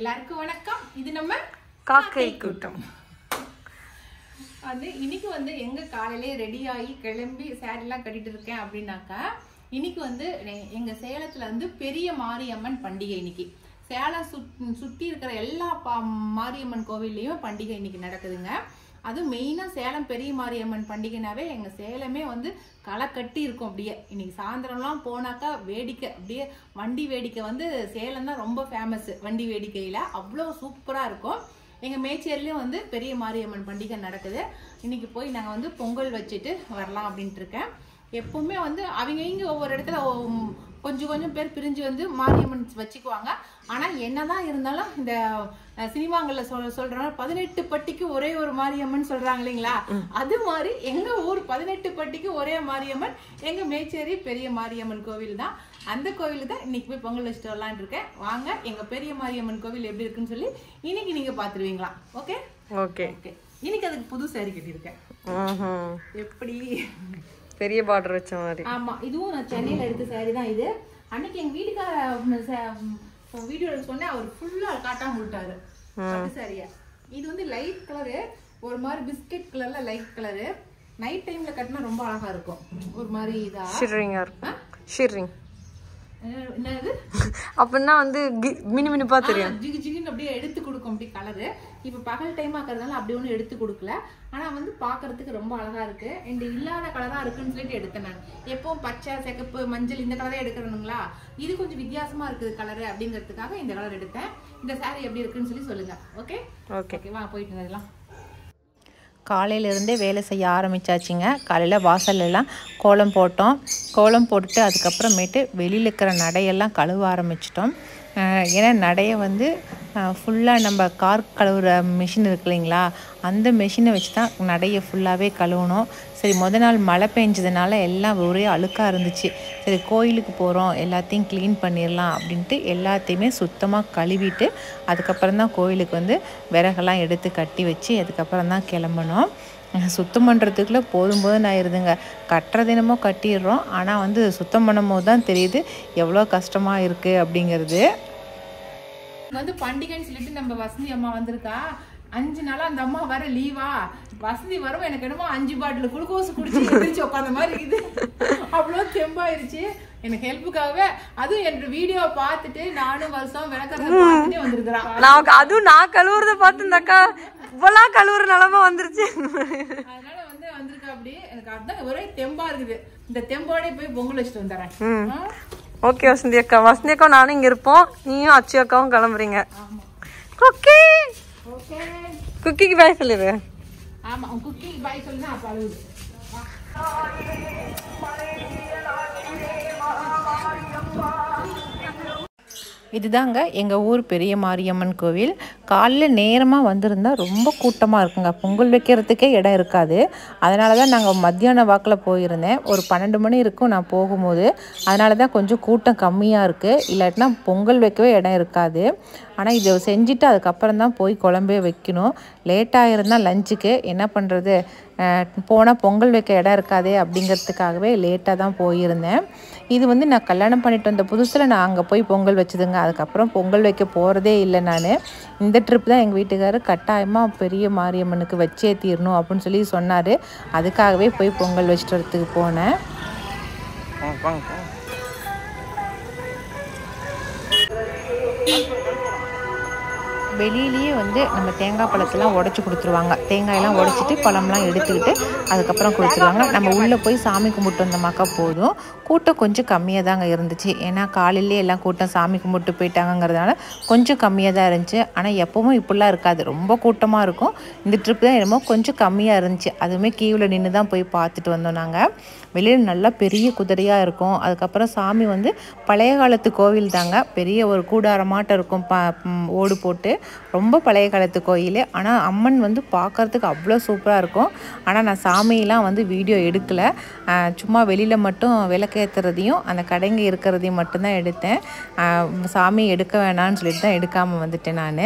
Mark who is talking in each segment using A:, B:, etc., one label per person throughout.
A: எல்லாருக்கும் வணக்கம் இது நம்ம
B: காக்கை கூட்டம்
A: வந்து இன்னைக்கு வந்து எங்க காலையிலே ரெடி ஆகி கிளம்பி saree எல்லாம் கட்டிட்டு இருக்கேன் அப்படின்னாக்கா இன்னைக்கு வந்து எ- எங்க சேலத்துல வந்து பெரிய மாரியம்மன் பண்டிகை இன்னைக்கு சேலம் சுத் சுத்தி இருக்கிற எல்லா பா மாரியம்மன் கோவில்லையும் பண்டிகை இன்னைக்கு நடக்குதுங்க அதுவும் மெயினாக சேலம் பெரிய மாரியம்மன் பண்டிகைனாவே எங்கள் சேலமே வந்து களை கட்டி இருக்கும் அப்படியே இன்னைக்கு சாயந்தரம்லாம் போனாக்கா வேடிக்கை அப்படியே வண்டி வேடிக்கை வந்து சேலம் தான் ரொம்ப ஃபேமஸ் வண்டி வேடிக்கையில் அவ்வளோ சூப்பராக இருக்கும் எங்கள் மேச்சேரிலையும் வந்து பெரிய மாரியம்மன் பண்டிகை நடக்குது இன்னைக்கு போய் நாங்கள் வந்து பொங்கல் வச்சுட்டு வரலாம் அப்படின்ட்டு இருக்கேன் எப்பவுமே வந்து அவங்க இங்க ஒவ்வொரு இடத்துல ஒ- கொஞ்சம் கொஞ்சம் பேர் பிரிஞ்சு வந்து மாரியம்மன் வச்சுக்குவாங்க ஆனா என்னதான் இருந்தாலும் இந்த அஹ், சினிமாங்கள்ல சொல் சொல்றாங்க பதினெட்டு பட்டிக்கு ஒரே ஒரு மாரியம்மன் சொல்றாங்க இல்லைங்களா அது மாதிரி எங்க ஊர் பதினெட்டு பட்டிக்கு ஒரே மாரியம்மன் எங்க மேச்சேரி பெரிய மாரியம்மன் கோவில் தான் அந்த கோவிலுக்கு தான் இன்னைக்கு போய் பொங்கல் வச்சுட்டு வரலான்னு இருக்கேன் வாங்க எங்க பெரிய மாரியம்மன் கோவில் எப்படி இருக்குன்னு சொல்லி இன்னைக்கு நீங்க பாத்துருவீங்களா ஓகே
B: ஓகே
A: ஓகே இன்னைக்கு அதுக்கு புது saree கட்டியிருக்கேன்
B: ம்ஹும்.
A: எப்படி
B: பெரிய பார்டர் வச்ச மாதிரி
A: ஆமா இதுவும் நான் சென்னையில எடுத்த saree தான் இது அன்னைக்கு எங்க வீட்டுக்கார வீடியோ எடுக்க சொன்னேன் அவர் ஃபுல்லா காட்டாம விட்டாரு பட்டு சாரிய இது வந்து லைட் கலரு ஒரு மாதிரி பிஸ்கட் கலர்ல லைட் கலரு நைட் டைம்ல கட்டினா ரொம்ப அழகா இருக்கும் ஒரு மாதிரி இதா
B: ஷிர்ரிங்கா இருக்கும் ஷிர்ரிங்
A: என்ன- என்னது
B: அப்படின்னா வந்து கி- மினுமினுப்பா தெரியும்
A: ஆ, ஜிகு ஜிகுன்னு அப்படியே எடுத்து கொடுக்கும் அப்படி கலரு இப்போ பகல் டைம் ஆக்கிறதுனால அப்படி ஒன்றும் எடுத்து கொடுக்கல ஆனா வந்து பார்க்கிறதுக்கு ரொம்ப அழகா இருக்கு இந்த இல்லாத கலரா இருக்குன்னு சொல்லிட்டு எடுத்தேன் நான் எப்பவும் பச்சை சிகப்பு மஞ்சள் இந்த கலரே எடுக்கணுங்களா இது கொஞ்சம் வித்தியாசமா இருக்குது கலரு அப்படிங்கிறதுக்காக இந்த கலர் எடுத்தேன் இந்த saree எப்படி இருக்குன்னு சொல்லி சொல்லுங்க ஓகே
B: ஓகே
A: ஓகே வா போயிட்டு வரலாம்
C: காலையிலேருந்தே வேலை செய்ய ஆரம்பிச்சாச்சுங்க காலையில் வாசல்ல எல்லாம் கோலம் போட்டோம் கோலம் போட்டுட்டு அதுக்கப்புறமேட்டு வெளியில் இருக்கிற நடையெல்லாம் கழுவ ஆரம்பிச்சிட்டோம் அஹ் ஏன்னா நடையை வந்து ஃபுல்லாக நம்ம கார் கழுவுற மிஷின் இருக்கு இல்லைங்களா அந்த மிஷினை வச்சு தான் நடையை ஃபுல்லாகவே கழுவணும் சரி முத நாள் மழை பெஞ்சதுனால எல்லாம் ஒரே அழுக்காக இருந்துச்சு சரி கோயிலுக்கு போகிறோம் எல்லாத்தையும் க்ளீன் பண்ணிடலாம் அப்படின்ட்டு எல்லாத்தையுமே சுத்தமாக கழுவிட்டு அதுக்கப்புறம் தான் கோயிலுக்கு வந்து விறகெல்லாம் எடுத்து கட்டி வச்சு அதுக்கப்புறம் தான் கிளம்பணும் சுத்தம் பண்ணுறதுக்குள்ளே போதும் போதும் ஆயிடுதுங்க கட்டுறது என்னமோ கட்டிடுறோம் ஆனால் வந்து சுத்தம் பண்ணும் போது தான் தெரியுது எவ்வளோ கஷ்டமாக இருக்குது அப்படிங்கிறது
A: இங்க வந்து பண்டிகைன்னு சொல்லிட்டு நம்ம வசந்தி அம்மா வந்திருக்கா அஞ்சு நாளா அந்த அம்மா வர லீவா வசந்தி வரும் எனக்கு என்னமோ அஞ்சு பாட்டில் குளுக்கோஸ் குடிச்சு எந்திரிச்சு உட்காந்த மாதிரி இருக்குது அவ்வளோ தெம்பாயிருச்சு எனக்கு ஹெல்ப்புக்காகவே அதுவும் என்னோட வீடியோ பார்த்துட்டு நானும் வருஷம் விளக்கறத பார்த்துட்டே வந்திருக்கிறான்
B: நான் அதுவும் நான் கழுவுறத பார்த்து இந்த அக்கா இவ்வளவு கழுவுற நிலமை வந்துருச்சு
A: அதனால வந்து வந்திருக்கா அப்படி எனக்கு அதுதான் ஒரே தெம்பா இருக்குது இந்த தெம்போடே போய் பொங்கல் வச்சுட்டு வந்துடுறேன் ஆ?
B: ஓகே வசந்தி அக்கா வசந்தி அக்கா நானும் இங்க இருப்போம் நீயும் அச்சு அக்காவும் கிளம்புறீங்க
A: ஆமா
B: குக்கி
A: ஓகே
B: குக்கிக்கு பாய் சொல்லிடு
A: ஆமா உன் குக்கிங் பாய் சொல்லுனா அப்ப அழுகுது வா.
C: இதுதாங்க எங்கள் ஊர் பெரிய மாரியம்மன் கோவில் காலையில் நேரமாக வந்திருந்தா ரொம்ப கூட்டமாக இருக்குங்க பொங்கல் வைக்கிறதுக்கே இடம் இருக்காது அதனால தான் நாங்கள் மத்தியான வாக்கில் போயிருந்தேன் ஒரு பன்னெண்டு மணி இருக்கும் நான் போகும்போது அதனால தான் கொஞ்சம் கூட்டம் கம்மியாக இருக்குது இல்லாட்டினா பொங்கல் வைக்கவே இடம் இருக்காது ஆனால் இதை செஞ்சுட்டு அதுக்கப்புறம் தான் போய் குழம்பே வைக்கணும் லேட்டாக இருந்தால் லஞ்சுக்கு என்ன பண்ணுறது போனால் பொங்கல் வைக்க இடம் இருக்காதே அப்படிங்கிறதுக்காகவே லேட்டாக தான் போயிருந்தேன் இது வந்து நான் கல்யாணம் பண்ணிட்டு வந்த புதுசில் நான் அங்கே போய் பொங்கல் வச்சதுங்க அதுக்கப்புறம் பொங்கல் வைக்க போகிறதே இல்லை நான் இந்த ட்ரிப் தான் எங்கள் வீட்டுக்காரர் கட்டாயமாக பெரிய மாரியம்மனுக்கு வச்சே தீரணும் அப்படின்னு சொல்லி சொன்னார் அதுக்காகவே போய் பொங்கல் வச்சுட்டு வரத்துக்கு போனேன் வெளியிலேயே வந்து நம்ம தேங்காய் பழத்தெல்லாம் உடச்சி கொடுத்துருவாங்க தேங்காயெல்லாம் உடச்சிட்டு பழம்லாம் எடுத்துக்கிட்டு அதுக்கப்புறம் கொடுத்துருவாங்க நம்ம உள்ளே போய் சாமி கும்பிட்டு வந்தோமாக்கா போதும் கூட்டம் கொஞ்சம் கம்மியாக தாங்க இருந்துச்சு ஏன்னா காலையிலேயே எல்லாம் கூட்டம் சாமி கும்பிட்டு போயிட்டாங்கங்கிறதுனால கொஞ்சம் கம்மியாக தான் இருந்துச்சு ஆனால் எப்பவும் இப்படிலாம் இருக்காது ரொம்ப கூட்டமாக இருக்கும் இந்த ட்ரிப் தான் என்னமோ கொஞ்சம் கம்மியாக இருந்துச்சு அதுவுமே கீவில் நின்று தான் போய் பார்த்துட்டு வந்தோம் நாங்கள் வெளியில் நல்லா பெரிய குதிரையாக இருக்கும் அதுக்கப்புறம் சாமி வந்து பழைய காலத்து கோவில் தாங்க பெரிய ஒரு கூடாரமாட்டம் இருக்கும் ப ம், ஓடு போட்டு ரொம்ப பழைய காலத்து கோயில் ஆனால் அம்மன் வந்து பார்க்கறதுக்கு அவ்வளோ சூப்பராக இருக்கும் ஆனால் நான் சாமியெல்லாம் வந்து வீடியோ எடுக்கலை ஆஹ், சும்மா வெளியில் மட்டும் விளக்கேற்றுறதையும் அந்த கடைங்க இருக்கிறதையும் மட்டும்தான் எடுத்தேன் ஆஹ், சாமி எடுக்க வேணாம்னு சொல்லிட்டு தான் எடுக்காமல் வந்துட்டேன் நான்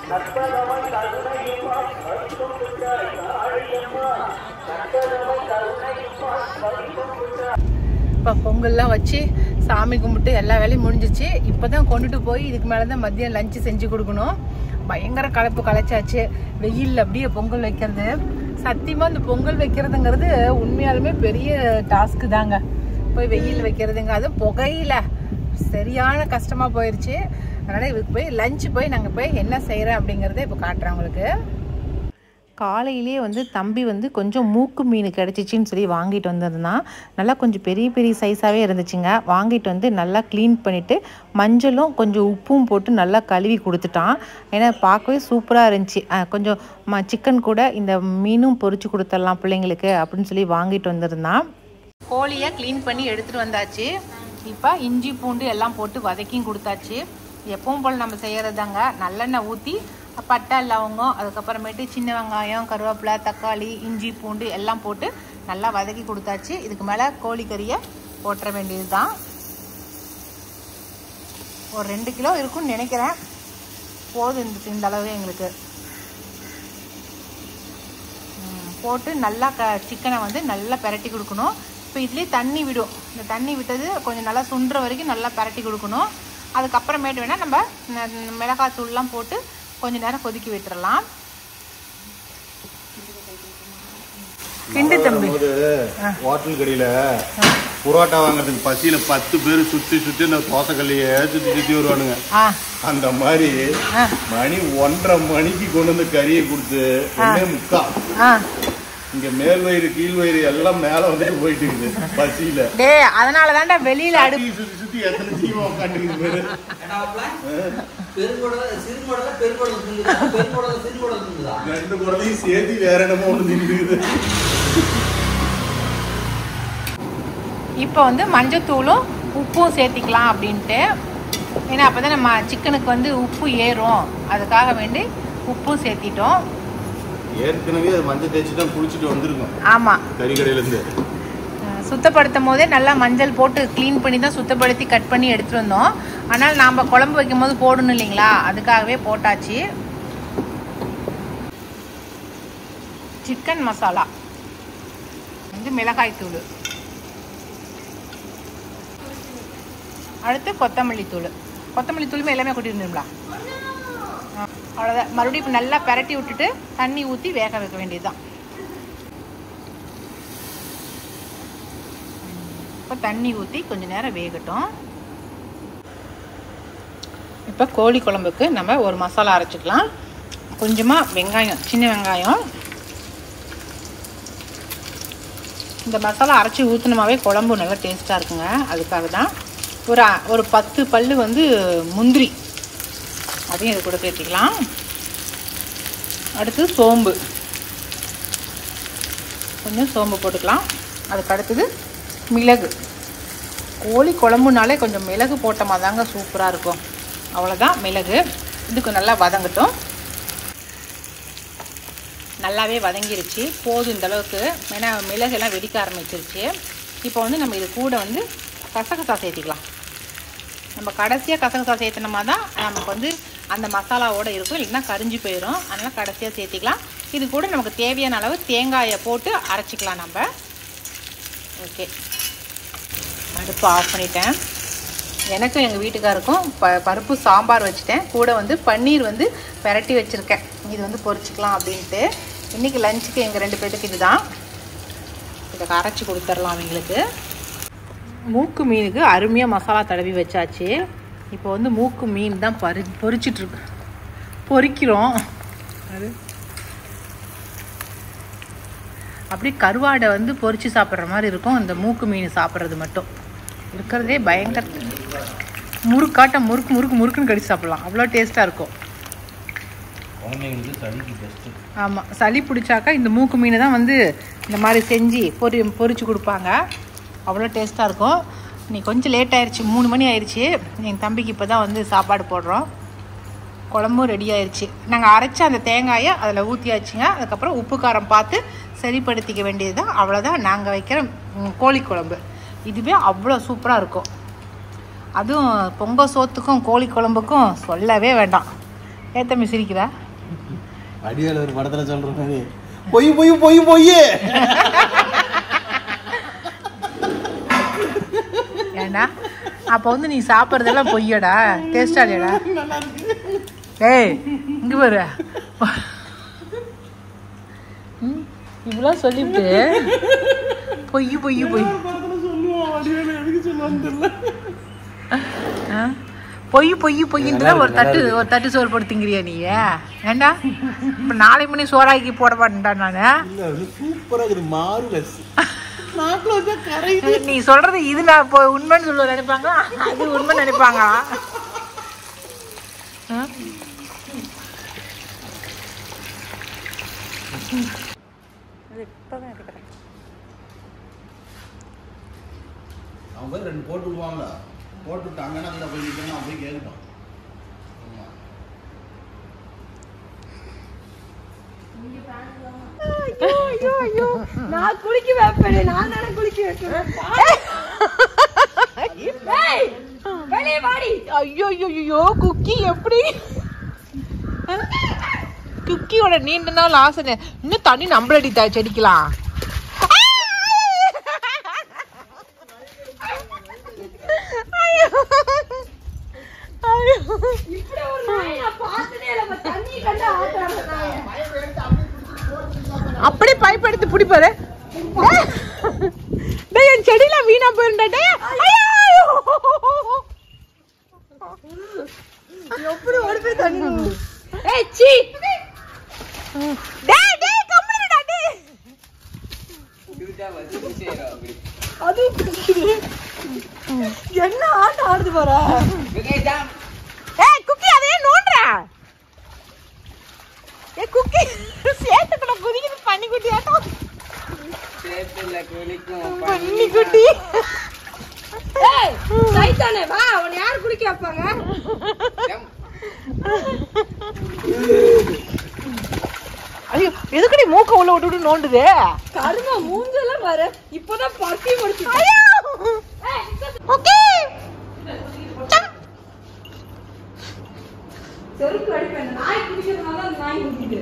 A: இப்போ பொங்கல்லாம் வச்சு சாமி கும்பிட்டு எல்லா வேலையும் முடிஞ்சிச்சு இப்போ தான் கொண்டுட்டு போய் இதுக்கு மேலே தான் மதியம் லஞ்சு செஞ்சு கொடுக்கணும் பயங்கர கலப்பு கலைச்சாச்சு வெயில்ல அப்படியே பொங்கல் வைக்கிறது சத்தியமாக இந்த பொங்கல் வைக்கிறதுங்கிறது உண்மையாலுமே பெரிய டாஸ்க்கு தாங்க போய் வெயில் வைக்கிறதுங்க அதுவும் புகையில சரியான கஷ்டமாக போயிடுச்சு அதனால் இதுக்கு போய் லஞ்சு போய் நாங்கள் போய் என்ன செய்கிறோம் அப்படிங்கிறத இப்போ காட்டுறேன் உங்களுக்கு
C: காலையிலேயே வந்து தம்பி வந்து கொஞ்சம் மூக்கு மீன் கிடச்சிச்சின்னு சொல்லி வாங்கிட்டு வந்திருந்தான் நல்லா கொஞ்சம் பெரிய பெரிய சைஸாகவே இருந்துச்சுங்க வாங்கிட்டு வந்து நல்லா க்ளீன் பண்ணிவிட்டு மஞ்சளும் கொஞ்சம் உப்பும் போட்டு நல்லா கழுவி கொடுத்துட்டான் ஏன்னா பார்க்கவே சூப்பராக இருந்துச்சு அஹ் கொஞ்சம் ம சிக்கன் கூட இந்த மீனும் பொரிச்சு கொடுத்துடலாம் பிள்ளைங்களுக்கு அப்படின்னு சொல்லி வாங்கிட்டு வந்திருந்தான்
A: கோழியை க்ளீன் பண்ணி எடுத்துட்டு வந்தாச்சு இப்போ இஞ்சி பூண்டு எல்லாம் போட்டு வதக்கியும் கொடுத்தாச்சு எப்பவும் போல் நம்ம செய்யறதாங்க நல்லெண்ணெய் ஊற்றி பட்டை லவங்கம் அதுக்கப்புறமேட்டு சின்ன வெங்காயம் கருவேப்பிலை தக்காளி இஞ்சி பூண்டு எல்லாம் போட்டு நல்லா வதக்கி கொடுத்தாச்சு இதுக்கு மேலே கோழிக்கறியை போட்டுற வேண்டியது தான் ஒரு ரெண்டு கிலோ இருக்கும்னு நினைக்கிறேன் போதும் இந்த இந்த அளவு எங்களுக்கு ம், போட்டு நல்லா க சிக்கனை வந்து நல்லா பெரட்டி கொடுக்கணும் இப்போ இதுலேயே தண்ணி விடும் இந்த தண்ணி விட்டது கொஞ்சம் நல்லா சுண்டுற வரைக்கும் நல்லா பெரட்டி கொடுக்கணும் அதுக்கப்புறமேட்டு வேணால் நம்ம ந- மிளகாய் தூள்லாம் போட்டு கொஞ்ச நேரம் கொதிக்க விட்டுறலாம் கிண்டு தம்பி
D: போது ஹோட்டல் கடையில புரோட்டா வாங்குறதுக்கு பசியில பத்து பேர் சுத்தி சுத்தி இந்த தோசைக்கல்லையே சுத்தி சுத்தி வருவானுங்க
A: ஆ
D: அந்த மாதிரி மணி ஒன்றரை மணிக்கு கொண்டு வந்து கறியை கொடுத்து ஒன்னே முக்கா
A: ஆ
D: இங்க மேல் வயிறு கீழ் வயிறு எல்லாம் மேல வந்துட்டு போயிட்டு இருக்குது பசியில
A: டே அதனால தான்டா வெளியில் அடு
D: சுத்தி சுத்தி சுத்தி எத்தனை ஜீவம் உட்காந்துருக்கு பேரு
E: பெருங்குடல சிறுங்குடல பெருங்குடல் திங்குதா பெருங்குடல சிறுங்குடல் திங்குதா
D: ரெண்டு குடலையும் சேர்த்து வேற என்னமோ ஒண்ணு நின்றுக்குது
A: இப்போ வந்து மஞ்சத்தூளும் உப்பும் சேர்த்திக்கலாம் அப்படின்ட்டு ஏன்னா அப்போ தான் நம்ம சிக்கனுக்கு வந்து உப்பு ஏறும் அதுக்காக வேண்டி உப்பும் சேர்த்திட்டோம்
D: ஏற்கனவே அது மஞ்சள் தேய்ச்சி தான் குளிச்சுட்டு வந்திருக்கோம்
A: ஆமாம்
D: கறி கடையில இருந்து
A: சுத்தப்படுத்தும் போதே நல்லா மஞ்சள் போட்டு க்ளீன் பண்ணி தான் சுத்தப்படுத்தி கட் பண்ணி எடுத்துட்டு வந்தோம் ஆனால் நாம் குழம்பு வைக்கும் போது போடணும் இல்லைங்களா அதுக்காகவே போட்டாச்சு சிக்கன் மசாலா வந்து மிளகாய் தூள் அடுத்து கொத்தமல்லி தூள் கொத்தமல்லி தூளுமே எல்லாமே கொட்டிருந்தீங்களா அவ்வளோதான் மறுபடியும் இப்போ நல்லா பெரட்டி விட்டுட்டு தண்ணி ஊற்றி வேக வைக்க வேண்டியதுதான் இப்போ தண்ணி ஊற்றி கொஞ்ச நேரம் வேகட்டும் இப்போ கோழி குழம்புக்கு நம்ம ஒரு மசாலா அரைச்சிக்கலாம் கொஞ்சமாக வெங்காயம் சின்ன வெங்காயம் இந்த மசாலா அரைச்சி ஊற்றினமாவே குழம்பு நல்லா டேஸ்ட்டாக இருக்குங்க அதுக்காக தான் ஒரு அ- ஒரு பத்து பல்லு வந்து முந்திரி அதையும் இது கூட சேர்த்திக்கலாம் அடுத்து சோம்பு கொஞ்சம் சோம்பு போட்டுக்கலாம் அதுக்கு அடுத்தது மிளகு கோழி குழம்புனாலே கொஞ்சம் மிளகு போட்டோமா தாங்க சூப்பராக இருக்கும் அவ்வளோதான் மிளகு இதுக்கு நல்லா வதங்கட்டும் நல்லாவே வதங்கிருச்சு போதும் இந்த அளவுக்கு ஏன்னா மிளகெல்லாம் வெடிக்க ஆரம்பிச்சிருச்சு இப்போ வந்து நம்ம இது கூட வந்து கசகசா சேர்த்திக்கலாம் நம்ம கடைசியாக கசகசா சேர்த்தனமா தான் நமக்கு வந்து அந்த மசாலாவோட இருக்கும் இல்லைன்னா கரிஞ்சு போயிடும் அதனால் கடைசியாக சேர்த்திக்கலாம் இது கூட நமக்கு தேவையான அளவு தேங்காயை போட்டு அரைச்சிக்கலாம் நம்ம ஓகே அடுப்பு ஆஃப் பண்ணிட்டேன் எனக்கும் எங்கள் வீட்டுக்காருக்கும் ப பருப்பு சாம்பார் வச்சுட்டேன் கூட வந்து பன்னீர் வந்து பெரட்டி வச்சுருக்கேன் இது வந்து பொரிச்சிக்கலாம் அப்படின்ட்டு இன்றைக்கி லஞ்சுக்கு எங்கள் ரெண்டு பேர்த்துக்கு இதுதான் இதை அரைச்சி கொடுத்துர்லாம் அவங்களுக்கு மூக்கு மீனுக்கு அருமையாக மசாலா தடவி வச்சாச்சு இப்போ வந்து மூக்கு மீன் தான் பறி பொரிச்சிட்ருக்கு பொரிக்கிறோம் அது அப்படியே கருவாடை வந்து பொரிச்சு சாப்பிட்ற மாதிரி இருக்கும் இந்த மூக்கு மீன் சாப்பிட்றது மட்டும் இருக்கிறதே பயங்கர முறுக்காட்டம் முறுக்கு முறுக்கு முறுக்குன்னு கடிச்சு சாப்பிடலாம் அவ்வளோ டேஸ்ட்டாக இருக்கும்
E: குழந்தைங்களுக்கு சளிக்கு பெஸ்ட்டு
A: ஆமாம் சளி பிடிச்சாக்கா இந்த மூக்கு மீன் தான் வந்து இந்த மாதிரி செஞ்சு பொரி பொரிச்சு கொடுப்பாங்க அவ்வளோ டேஸ்ட்டாக இருக்கும் நீ கொஞ்சம் லேட் ஆயிடுச்சு மூணு மணி ஆயிடுச்சு என் தம்பிக்கு இப்போ தான் வந்து சாப்பாடு போடுறோம் குழம்பும் ரெடி ஆயிடுச்சு நாங்கள் அரைச்ச அந்த தேங்காயை அதில் ஊற்றியாச்சுங்க அதுக்கப்புறம் உப்பு காரம் பார்த்து சரிப்படுத்திக்க வேண்டியது தான் அவ்வளோதான் நாங்கள் வைக்கிற ம், கோழி குழம்பு இதுவே அவ்வளோ சூப்பராக இருக்கும் அதுவும் பொங்கல் சோத்துக்கும் கோழி குழம்புக்கும் சொல்லவே வேண்டாம் ஏன் தம்பி சிரிக்கிறா
D: அடியால ஒரு படத்துல சொல்ற மாதிரி பொய் பொய் பொய் பொய்
A: ஏண்டா அப்போ வந்து நீ சாப்பிட்றதெல்லாம் பொய்யடா டேஸ்டா இல்லையடா ஏய் இங்க பாரு ம், இப்படிலாம் சொல்லிவிட்டு பொய் பொய் பொய் ஆ? பொய் பொய் பொய்ன்றத ஒரு தட்டு ஒரு தட்டு சோறு போட்டு திங்கிறியா நீ ஏண்டா இப்போ நாளை மணி சோறாக்கி போட மாட்டேன்டா நான்
D: இல்ல அது சூப்பரா இருக்குது மாறுலஸ்
A: நீ சொல்றது இது நான் இப்போ உண்மைன்னு சொல்ல நினைப்பாங்க அது உண்மை நினைப்பாங்க ஆ?
D: அவன் போய் ரெண்டு போட்டு விடுவாங்க போட்டு விட்டு அங்கே என்ன போய் நிற்கணும் அவன் போய் கேட்கட்டும் ஆமா.
B: நான் குளிக்க வைப்பேன் நான் தானே குளிக்க வைக்கிறேன் வெளியே வாடி
A: ஐயோ ஐயோ ஐயோ குக்கி எப்படி குக்கியோட நீண்ட நாள் ஆசை இன்னும் தண்ணி நம்பளடி தா செடிக்கலாம்
B: இப்படி ஒரு நாயை நான் பார்த்ததே இல்ல நம்ம தண்ணி கண்டு ஆட்டுறாங்க நாயை.
A: அப்படியே பைப் எடுத்து பிடிப்பாரு டேய் என் செடியெல்லாம் வீணா போயிருந்தா டேய் ஐயோ!
B: எப்படி ஓடி போய் தண்ணி ஏய் சீ
A: டேய் டேய் கம்முனுடா டேய்
B: அது குடிக்குது. என்ன ஆட்டம் ஆடுது பாரு
A: ஏய் குக்கி அதே நோண்டுற ஏய் குக்கி சேத்துக்குள்ள குதிக்குது பண்ணி குட்டி ஆட்டம் பண்ணி குட்டி
B: ஏய் சைத்தானே வா உன்னை யார் குளிக்க வைப்பாங்க
A: ஐயோ எதுக்குடி மூக்க உள்ள விட்டு விட்டு நோண்டுது
B: கருமா மூஞ்செல்லாம் பாரு இப்பதான் பருத்தி முடிச்சு
A: ஓகே
B: செருப்பு அடிப்பேன் நாய் குடிக்கிறதுனால அந்த நாய் குடிக்குது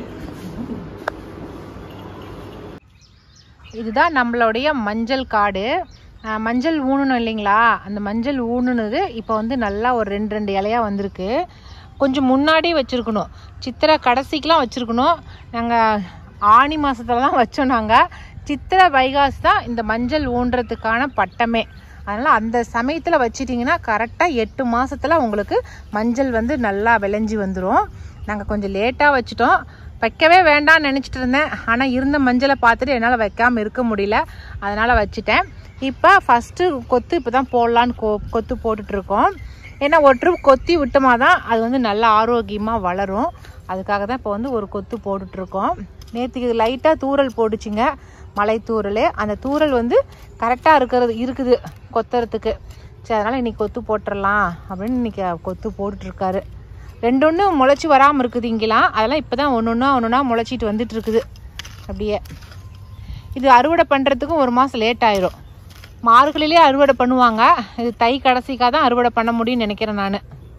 A: இதுதான் நம்மளுடைய மஞ்சள் காடு அஹ் மஞ்சள் ஊனணும் இல்லைங்களா அந்த மஞ்சள் ஊனுனது இப்போ வந்து நல்லா ஒரு ரெண்டு ரெண்டு இலையா வந்திருக்கு கொஞ்சம் முன்னாடி வச்சுருக்கணும் சித்திரை கடைசிக்கெலாம் வச்சுருக்கணும் நாங்கள் ஆனி மாதத்துல தான் வச்சோம் நாங்கள் சித்திரை வைகாசி தான் இந்த மஞ்சள் ஊன்றதுக்கான பட்டமே அதனால் அந்த சமயத்தில் வச்சிட்டிங்கன்னா கரெக்டாக எட்டு மாசத்துல உங்களுக்கு மஞ்சள் வந்து நல்லா விளைஞ்சி வந்துடும் நாங்கள் கொஞ்சம் லேட்டாக வச்சுட்டோம் வைக்கவே வேண்டாம்னு நினச்சிட்டு இருந்தேன் ஆனால் இருந்த மஞ்சளை பார்த்துட்டு என்னால் வைக்காமல் இருக்க முடியல அதனால் வச்சுட்டேன் இப்போ ஃபஸ்ட்டு கொத்து இப்போ தான் போடலான்னு கொ கொத்து போட்டுட்ருக்கோம் ஏன்னா ஒரு ட்ரிப் கொத்தி விட்டோமா தான் அது வந்து நல்லா ஆரோக்கியமாக வளரும் அதுக்காக தான் இப்போ வந்து ஒரு கொத்து போட்டுட்ருக்கோம் நேற்றுக்கு லைட்டாக தூறல் போட்டுச்சுங்க மலை தூறல் அந்த தூறல் வந்து கரெக்டாக இருக்கிறது இருக்குது கொத்துறதுக்கு சரி அதனால் இன்னைக்கு கொத்து போட்டுடலாம் அப்படின்னு இன்னைக்கு கொத்து போட்டுட்ருக்காரு ரெண்டு ஒன்று முளைச்சி வராமல் இருக்குது இங்கெல்லாம் அதெல்லாம் இப்போ தான் ஒன்று ஒன்றா ஒன்று ஒன்றா முளைச்சிட்டு வந்துட்டு இருக்குது அப்படியே இது அறுவடை பண்ணுறதுக்கும் ஒரு மாதம் லேட் ஆயிரும் மார்கழிலே அறுவடை பண்ணுவாங்க இது தை கடைசிக்காக தான் அறுவடை பண்ண முடியும்னு நினைக்கிறேன் நான்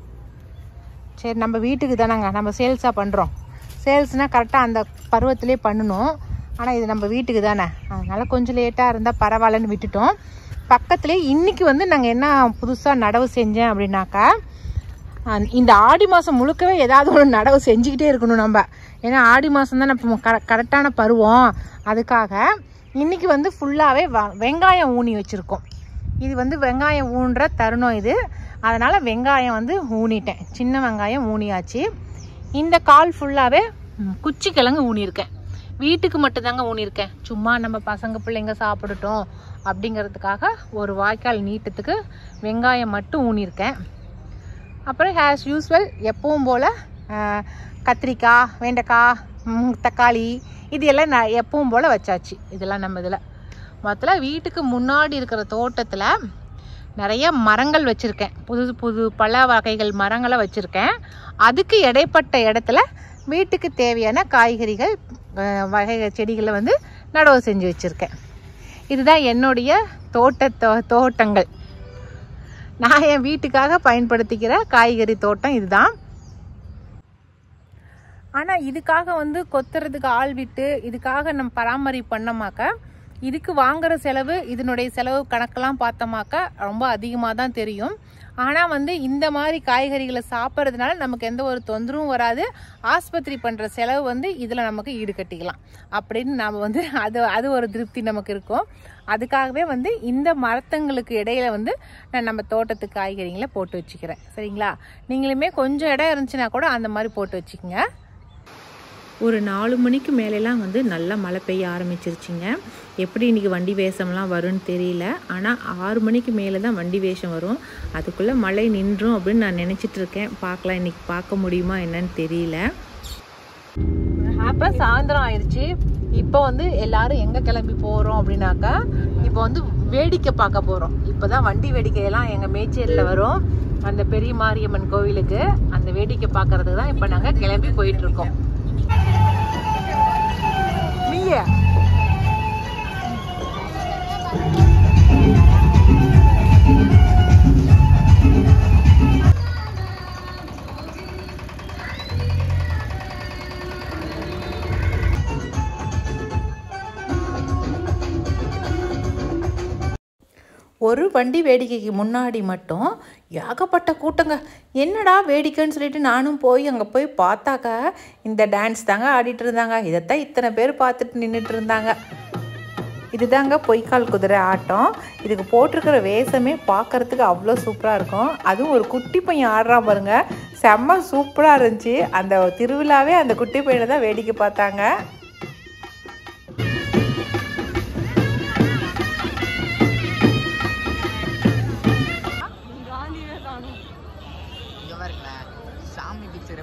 A: சரி நம்ம வீட்டுக்கு தானேங்க நம்ம சேல்ஸாக பண்ணுறோம் சேல்ஸ்னால் கரெக்டாக அந்த பருவத்திலே பண்ணணும் ஆனால் இது நம்ம வீட்டுக்கு தானே அதனால் கொஞ்சம் லேட்டாக இருந்தால் பரவாயில்லன்னு விட்டுட்டோம் பக்கத்துலேயே இன்றைக்கி வந்து நாங்கள் என்ன புதுசாக நடவு செஞ்சேன் அப்படின்னாக்கா அஹ் இந்த ஆடி மாதம் முழுக்கவே ஏதாவது ஒரு நடவு செஞ்சுக்கிட்டே இருக்கணும் நம்ம ஏன்னா ஆடி மாதம் தான் நம்ம கர கரெக்டான பருவம் அதுக்காக இன்னைக்கு வந்து ஃபுல்லாகவே வெங்காயம் ஊனி வச்சுருக்கோம் இது வந்து வெங்காயம் ஊன்ற தருணம் இது அதனால் வெங்காயம் வந்து ஊனிட்டேன் சின்ன வெங்காயம் ஊனியாச்சு இந்த கால் ஃபுல்லாகவே குச்சி கிழங்கு ஊனியிருக்கேன் வீட்டுக்கு மட்டும்தாங்க ஊனியிருக்கேன் சும்மா நம்ம பசங்க பிள்ளைங்க சாப்பிடட்டும் அப்படிங்கிறதுக்காக ஒரு வாய்க்கால் நீட்டத்துக்கு வெங்காயம் மட்டும் ஊனியிருக்கேன் அப்புறம் ஹேஸ் யூஸ்வல் எப்பவும் போல் கத்திரிக்காய் வெண்டைக்காய் ம், தக்காளி இது எல்லாம் நான் எப்பவும் போல் வச்சாச்சு இதெல்லாம் நம்ம இதில் மொத்தத்தில் வீட்டுக்கு முன்னாடி இருக்கிற தோட்டத்தில் நிறைய மரங்கள் வச்சுருக்கேன் புது புது பல வகைகள் மரங்களை வச்சுருக்கேன் அதுக்கு இடைப்பட்ட இடத்துல வீட்டுக்கு தேவையான காய்கறிகள் அஹ், வகை செடிகளை வந்து நடவு செஞ்சு வச்சுருக்கேன் இதுதான் என்னுடைய தோட்ட தோ தோட்டங்கள் நான் என் வீட்டுக்காக பயன்படுத்திக்கிற காய்கறி தோட்டம் இதுதான் ஆனால் இதுக்காக வந்து கொத்துறதுக்கு ஆள் விட்டு இதுக்காக நம்ம பராமரிப்பு பண்ணோமாக்க இதுக்கு வாங்குற செலவு இதனுடைய செலவு கணக்கெல்லாம் பார்த்தோமாக்கா ரொம்ப அதிகமாக தான் தெரியும் ஆனால் வந்து இந்த மாதிரி காய்கறிகளை சாப்பிட்றதுனால நமக்கு எந்த ஒரு தொந்தரவும் வராது ஆஸ்பத்திரி பண்ணுற செலவு வந்து இதில் நமக்கு ஈடுகட்டிக்கலாம் அப்படின்னு நாம் வந்து அது அது ஒரு திருப்தி நமக்கு இருக்கும் அதுக்காகவே வந்து இந்த மரத்தங்களுக்கு இடையில வந்து நான் நம்ம தோட்டத்து காய்கறிகளை போட்டு வச்சுக்கிறேன் சரிங்களா நீங்களுமே கொஞ்சம் இடம் இருந்துச்சுன்னா கூட அந்த மாதிரி போட்டு வச்சுக்கோங்க
C: ஒரு நாலு மணிக்கு மேலெலாம் வந்து நல்லா மழை பெய்ய ஆரம்பிச்சிருச்சுங்க எப்படி இன்றைக்கி வண்டி வேஷம்லாம் வரும்னு தெரியல ஆனால் ஆறு மணிக்கு மேலே தான் வண்டி வேஷம் வரும் அதுக்குள்ளே மழை நின்றும் அப்படின்னு நான் நினச்சிட்டு இருக்கேன் பார்க்கலாம் இன்றைக்கி பார்க்க முடியுமா என்னன்னு தெரியல
A: அப்போ சாயந்தரம் ஆயிடுச்சு இப்போ வந்து எல்லாரும் எங்கே கிளம்பி போகிறோம் அப்படின்னாக்கா இப்போ வந்து வேடிக்கை பார்க்க போகிறோம் இப்போ தான் வண்டி வேடிக்கையெல்லாம் எங்கள் மேச்சேரியில் வரும் அந்த பெரிய மாரியம்மன் கோவிலுக்கு அந்த வேடிக்கை பார்க்கறதுக்கு தான் இப்போ நாங்கள் கிளம்பி போயிட்டு இருக்கோம் நீயே
C: ஒரு வண்டி வேடிக்கைக்கு முன்னாடி மட்டும் ஏகப்பட்ட கூட்டங்க என்னடா வேடிக்கைன்னு சொல்லிட்டு நானும் போய் அங்கே போய் பார்த்தாக்கா இந்த டான்ஸ் தாங்க ஆடிட்டு இருந்தாங்க இதைத்தான் இத்தனை பேர் பார்த்துட்டு நின்றுட்டு இருந்தாங்க இதுதாங்க பொய்க்கால் குதிரை ஆட்டம் இதுக்கு போட்டிருக்கிற வேஷமே பார்க்கறதுக்கு அவ்வளோ சூப்பராக இருக்கும் அதுவும் ஒரு குட்டி பையன் ஆடுறான் பாருங்க செம்ம சூப்பராக இருந்துச்சு அந்த திருவிழாவே அந்த குட்டி பையனை தான் வேடிக்கை பார்த்தாங்க
E: இங்க பாருங்களேன் சாமி பிக்சர்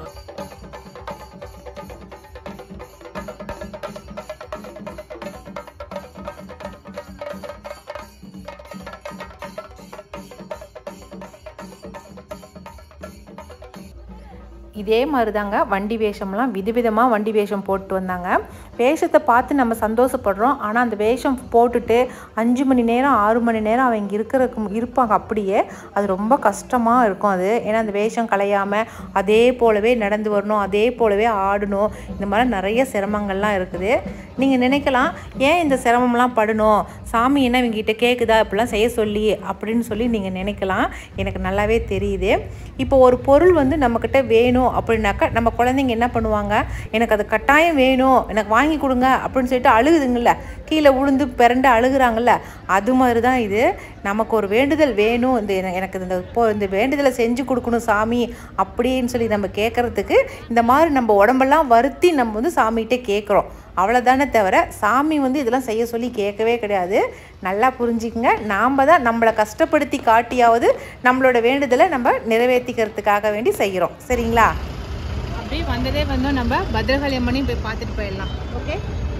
C: இதே மாதிரி தாங்க வண்டி வேஷம்லாம் விதவிதமாக வண்டி வேஷம் போட்டு வந்தாங்க வேஷத்தை பார்த்து நம்ம சந்தோஷப்படுறோம் ஆனால் அந்த வேஷம் போட்டுட்டு அஞ்சு மணி நேரம் ஆறு மணி நேரம் அவங்க இருக்கிற இருப்பாங்க அப்படியே அது ரொம்ப கஷ்டமாக இருக்கும் அது ஏன்னா அந்த வேஷம் கலையாமல் அதே போலவே நடந்து வரணும் அதே போலவே ஆடணும் இந்த மாதிரி நிறைய சிரமங்கள்லாம் இருக்குது நீங்கள் நினைக்கலாம் ஏன் இந்த சிரமம்லாம் படணும் சாமி என்ன இவங்ககிட்ட கேட்குதா இப்படிலாம் செய்ய சொல்லி அப்படின்னு சொல்லி நீங்கள் நினைக்கலாம் எனக்கு நல்லாவே தெரியுது இப்போ ஒரு பொருள் வந்து நம்மக்கிட்ட வேணும் அப்படின்னாக்கா நம்ம குழந்தைங்க என்ன பண்ணுவாங்க எனக்கு அது கட்டாயம் வேணும் எனக்கு வாங்கி கொடுங்க அப்படின்னு சொல்லிட்டு அழுகுதுங்கள்ல கீழே விழுந்து பிறண்டு அழுகுறாங்கல்ல அது மாதிரி தான் இது நமக்கு ஒரு வேண்டுதல் வேணும் இந்த என- எனக்கு இந்த இப்போ இந்த வேண்டுதலை செஞ்சு கொடுக்கணும் சாமி அப்படின்னு சொல்லி நம்ம கேட்குறதுக்கு இந்த மாதிரி நம்ம உடம்பெல்லாம் வருத்தி நம்ம வந்து சாமிகிட்டே கேட்குறோம் அவ்வளோதானே தவிர சாமி வந்து இதெல்லாம் செய்ய சொல்லி கேட்கவே கிடையாது நல்லா புரிஞ்சுக்கங்க நாம் தான் நம்மளை கஷ்டப்படுத்தி காட்டியாவது நம்மளோட வேண்டுதலை நம்ம நிறைவேற்றிக்கிறதுக்காக வேண்டி செய்கிறோம் சரிங்களா
A: அப்படியே வந்ததே வந்து நம்ம பத்ரகாளி அம்மனையும் போய் பார்த்துட்டு போயிடலாம் ஓகே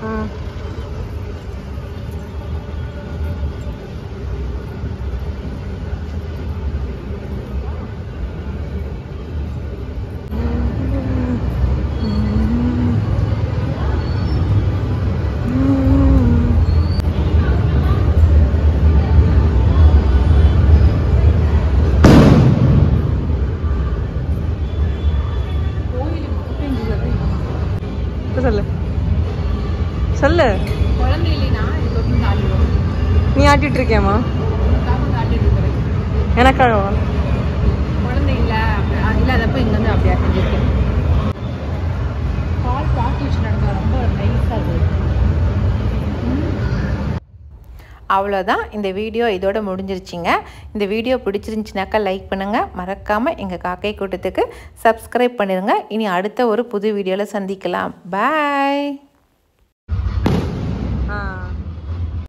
B: சொல்லு சொல்லு
A: குழந்தை இல்லைனா இப்போ ஆடிடுவோம்
B: நீ ஆட்டிட்டு இருக்கியாமா
A: ஆட்டிட்டு இருக்கிறேன்
B: எனக்காகவா
A: குழந்தை இல்லை இல்லாதப்ப இங்கே வந்து அப்படியே செஞ்சுருக்கேன் கால் பாட்டி வச்சு நடந்தா ரொம்ப நைஸாக இருக்குது
C: அவ்வளோதான் இந்த வீடியோ இதோட முடிஞ்சிருச்சுங்க இந்த வீடியோ பிடிச்சிருந்துச்சுனாக்கா லைக் பண்ணுங்கள் மறக்காமல் எங்கள் காக்கை கூட்டத்துக்கு சப்ஸ்கிரைப் பண்ணிடுங்க இனி அடுத்த ஒரு புது வீடியோவில் சந்திக்கலாம் பாய்